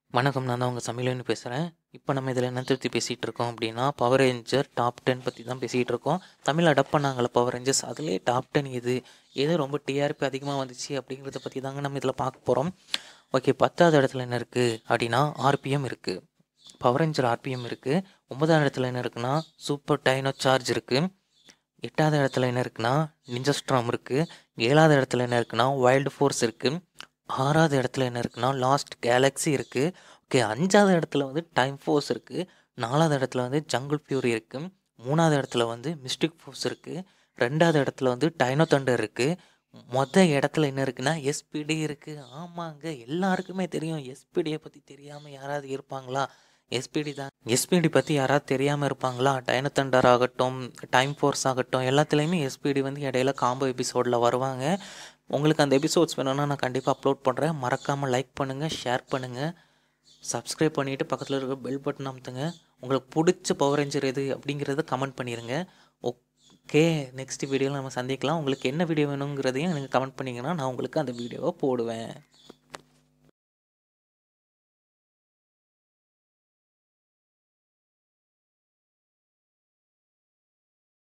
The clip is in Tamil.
வணக்கம். நான் தான் உங்க சமையல்னு பேசுறேன். இப்ப நம்ம இதில என்னத்த பத்தி பேசிட்டு இருக்கோம் அப்டின்னா, பவர் ரேஞ்சர் டாப் 10 பத்தி தான் பேசிட்டு இருக்கோம். தமிழ்ல டப் பண்ணாங்கல்ல பவர் ரேஞ்சர்ஸ் அதிலேயே டாப் 10 எது? எது ரொம்ப டிஆர்பி அதிகமா வந்துச்சு அப்டிங்கிறத பத்தி தாங்க நம்ம இதில பார்க்க போறோம். ஓகே 10வது இடத்துல என்ன இருக்கு அப்டின்னா, ஆர்பிஎம் இருக்கு. பவர் ரேஞ்சர் ஆர்பிஎம் இருக்கு. 9வது இடத்துல என்ன இருக்குன்னா, சூப்பர் டைனோ சார்ஜ் இருக்கு. 8வது இடத்துல என்ன இருக்குன்னா, நிஞ்சா ஸ்டார்ம் இருக்கு. 7வது இடத்துல என்ன இருக்குன்னா, வைல்ட் ஃபோர்ஸ் இருக்கு. 6வது இடத்துல என்ன இருக்குன்னா, லாஸ்ட் கேலக்ஸி இருக்கு. ஓகே 5வது இடத்துல வந்து டைம் ஃபோர்ஸ் இருக்கு. 4வது இடத்துல வந்து ஜங்கிள் ஃபியூரி இருக்கு. 3வது இடத்துல வந்து மிஸ்டிக் ஃபோர்ஸ் இருக்கு. 2வது இடத்துல வந்து டைனோ தண்டர் இருக்கு. மொத இடத்துல என்ன இருக்குன்னா, எஸ்பிடி இருக்கு. ஆமாங்க எல்லாருக்குமே தெரியும். எஸ்பிடிய பத்தி தெரியாம யாராவது இருப்பாங்களா? எஸ்பிடி தான். எஸ்பிடி பத்தி யாராவது தெரியாம இருப்பாங்களா? டைனோ தண்டர் ஆகட்டும், டைம் ஃபோர்ஸ் ஆகட்டும் எல்லாத்துலயுமே எஸ்பிடி வந்து இடையில காம்போ எபிசோட்ல வருவாங்க. உங்களுக்கு அந்த எபிசோட்ஸ் வேணும்னா நான் கண்டிப்பா அப்லோட் பண்றேன். மறக்காம லைக் பண்ணுங்க, ஷேர் பண்ணுங்க. சப்ஸ்கிரைப் பண்ணிட்டு பக்கத்துல இருக்க பெல் பட்டன் அமுத்துங்க. உங்களுக்கு புடிச்ச பவர் ரேஞ்சர் எது அப்டிங்கிறத கமெண்ட் பண்ணிருங்க. ஓகே நெக்ஸ்ட் வீடியோல நம்ம சந்திக்கலாம். உங்களுக்கு என்ன வீடியோ வேணுங்கிறதையும் எனக்கு கமெண்ட் பண்ணீங்கன்னா, நான் உங்களுக்கு அந்த வீடியோவ போடுவேன்.